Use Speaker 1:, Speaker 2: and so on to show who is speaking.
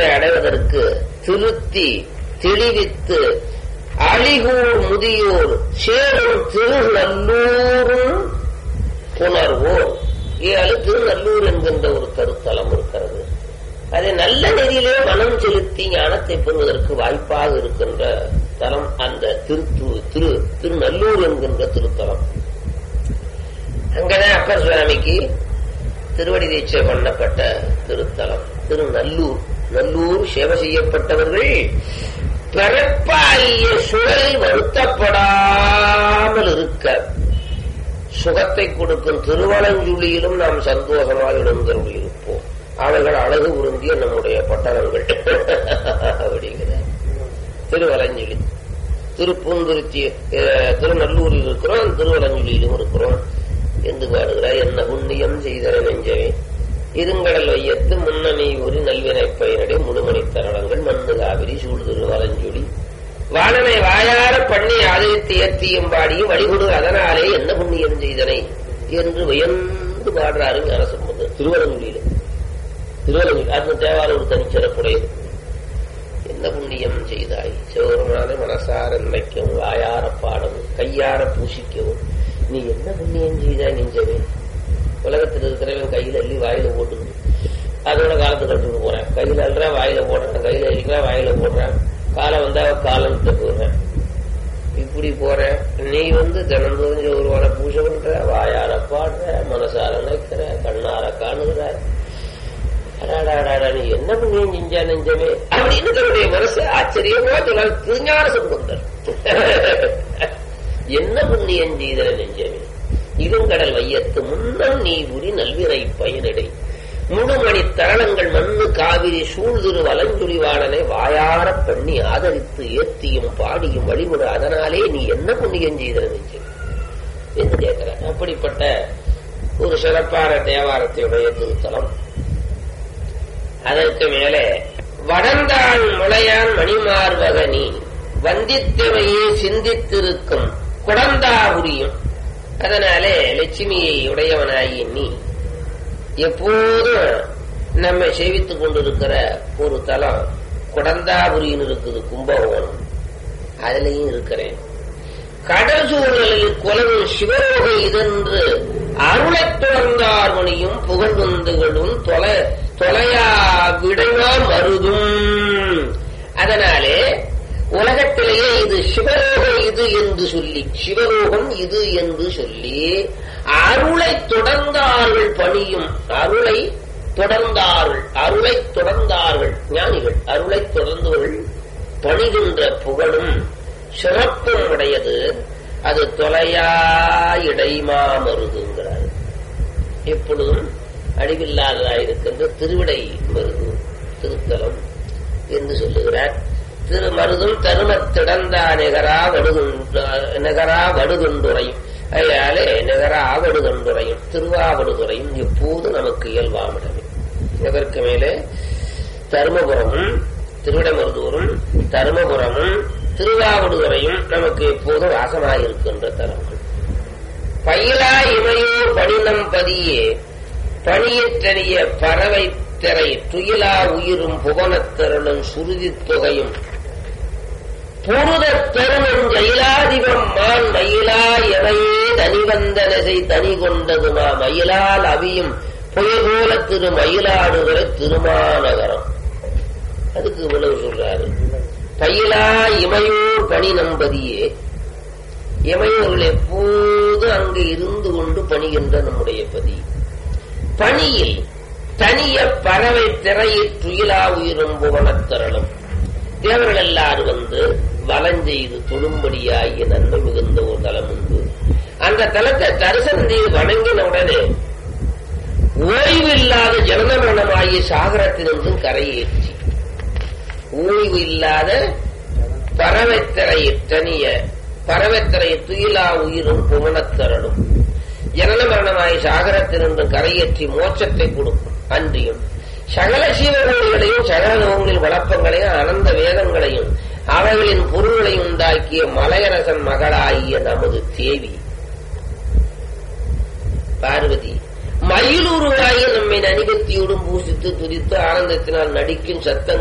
Speaker 1: மோட்சத்தை அடைவதற்கு திருத்தி தெளிவித்து அழிகூர் முதியோர் சேரும் திருநல்லூரும் புணர்வோர் ஏழு திருநல்லூர் என்கின்ற ஒரு கருத்தலம் இருக்கிறது அதை நல்ல நெறியிலே மனம் செலுத்தி ஞானத்தை பெறுவதற்கு வாய்ப்பாக இருக்கின்ற தலம் அந்த திருத்து திரு திருநல்லூர் என்கின்ற திருத்தலம் அங்கதான் அப்பர் சுவாமிக்கு திருவடி தீட்சை பண்ணப்பட்ட திருத்தலம் திருநல்லூர் நல்லூர் சேவை செய்யப்பட்டவர்கள் பிறப்பாகிய சுழல் வருத்தப்படாமல் இருக்க சுகத்தை கொடுக்கும் திருவளஞ்சுழியிலும் நாம் சந்தோஷமாக எழுந்தருள் இருப்போம் அவர்கள் அழகு உருந்திய நம்முடைய பட்டணங்கள் அப்படிங்கிறார் திருவலஞ்சுழி திருப்பூந்துருத்தி அஹ், திருநல்லூரில் இருக்கிறோம் திருவலஞ்சுழியிலும் இருக்கிறோம் என்று பாடுகிறார் என்ன புண்ணியம் செய்தன நெஞ்சவே இருங்கடல் வையத்து முன்னணி ஒரு நல்வினை பயனடை முழுமணி தரளங்கள் மண்ணு காவிரி சூடு திருவலஞ்சுழி வாழனை வாயார பண்ணி ஆதரித்து ஏத்தியும் பாடியும் வழிகொடு அதனாலே என்ன புண்ணியம் செய்தனை என்று வியந்து பாடுறாரு ஞானசம்பந்தர் திருவலங்குடியில திருவலங்குடி அது தேவாலூர் தனிச்சிறப்புடையது என்ன புண்ணியம் செய்தாய் சிவபெருமானை மனசார நினைக்கவும் வாயார பாடவும் கையார பூசிக்கவும் நீ என்ன புண்ணியம் செய்தாய் நெஞ்சவே உலகத்தில் இருக்கிறவன் கையில அள்ளி வாயில போட்டுக்கணும் அதோட காலத்தை கட்டுட்டு போறேன் கையில அல்றேன் வாயில போடுறேன் கையில அடிக்கிறேன் வாயில போடுறேன் காலம் வந்தா காலம் போடுறேன் இப்படி போற நீ வந்து தினந்தோறும் ஒருவனை பூஜை பண்ற வாயார பாடுற மனசார நினைக்கிற கண்ணார காணுகிற அடாடாடாடா நீ என்ன புண்ணியம் செஞ்சா நெஞ்சமே அப்படின்னு தன்னுடைய மனசு ஆச்சரியமா சொல்லால் திருஞான சம்பந்தர் என்ன புண்ணியம் செய்தன நெஞ்சமே இருங்கடல் வையத்து முன்னம் நீ உரி நல்வினை பயனடை முழுமணி தரணங்கள் மண்ணு காவிரி சூழ்திரு வலஞ்சுழிவாளனை வாயார பண்ணி ஆதரித்து ஏத்தியும் பாடியும் வழிமுறை அதனாலே நீ என்ன புண்ணியம் செய்தன நெஞ்சமே என்று கேட்கிற அப்படிப்பட்ட ஒரு சிறப்பான தேவாரத்தையுடைய திருத்தலம் அதற்கு மேலே வடந்தான் முளையான் மணிமார்வகனி வந்தித்தவையே சிந்தித்திருக்கும் குடந்தாபுரியும் அதனாலே லட்சுமியை உடையவனாகி நீ எப்போதும் நம்மை சேவித்துக் கொண்டிருக்கிற ஒரு தலம் குடந்தாபுரின்னு இருக்குது கும்பகோணம் அதுலயும் இருக்கிறேன் கடல் சூழலில் குலவும் சிவரோகை இதென்று அருளைத் துறந்தார் மணியும் புகழ்வந்துகளும் தொலை தொலையா விடையா மருதும் அதனாலே உலகத்திலேயே இது சிவரோகம் இது என்று சொல்லி சிவரோகம் இது என்று சொல்லி அருளை தொடர்ந்தார்கள் பணியும் அருளை தொடர்ந்தார்கள் அருளை தொடர்ந்தார்கள் ஞானிகள் அருளை தொடர்ந்தவர்கள் பணிகின்ற புகழும் சிறப்பும் உடையது அது தொலையா இடைமா மருதுங்கிறார் எப்பொழுதும் அழிவில்லாததாயிருக்கின்ற திருவிடை மருது திருத்தலம் என்று சொல்லுகிறார் திருமருதும் தருமத்திடந்தா நிகரா வடுகுன்ற நிகரா வடுகுண்டுரையும் அதனாலே நிகரா வடுகுண்டுரையும் திருவாவடுதுறையும் எப்போது நமக்கு இயல்பாமிடமே இதற்கு மேலே தருமபுரமும் திருவிடமருதூரும் தருமபுரமும் திருவாவடுதுறையும் நமக்கு எப்போதும் வாசமாயிருக்கின்ற தலங்கள் பயிலா இமையோர் பணினம் பதியே பணியற்றறிய பறவை திரை துயிலா உயிரும் புவனத்திரளும் சுருதி தொகையும் புருதத் தருணம் ஜெயிலாதிபம் மான் மயிலா எவையே தனிவந்தனசை தனி கொண்டதுமா மயிலால் அவியும் புயகோல திரு மயிலாடுகிற திருமாநகரம் அதுக்கு இவ்வளவு சொல்றாரு பயிலா இமையோர் பணி நம்பதியே இமையோர்கள் எப்போது அங்கு இருந்து கொண்டு பணிகின்ற நம்முடைய பதி பணியில் தனிய பறவை திரையில் துயிலா உயிரும் புவனத்தரலும் தேவர்கள் எல்லாரும் வந்து வலஞ்செய்து தொழும்படியாகிய நன்மை மிகுந்த ஒரு தலம் உண்டு அந்த தலத்தை தரிசனம் செய்து வணங்கின உடனே ஓய்வு இல்லாத ஜனனமரணமாகிய சாகரத்திலிருந்தும் கரையேற்றி ஓய்வு இல்லாத பறவைத்திரையை தனிய பறவைத்திரையை துயிலா உயிரும் புவனத்தரலும் ஜனன மரணமாய் சாகரத்தினின்றும் கரையேற்றி மோட்சத்தை கொடுக்கும் அன்றியும் சகல சீவகங்களையும் சகல நோங்களின் வளப்பங்களையும் அனந்த வேதங்களையும் அவைகளின் பொருள்களையும் உண்டாக்கிய மலையரசன் மகளாகிய நமது தேவி பார்வதி மயிலுருவாகி நம்மை நனிபத்தியோடும் பூசித்து துதித்து ஆனந்தத்தினால் நடிக்கும் சத்தங்கள்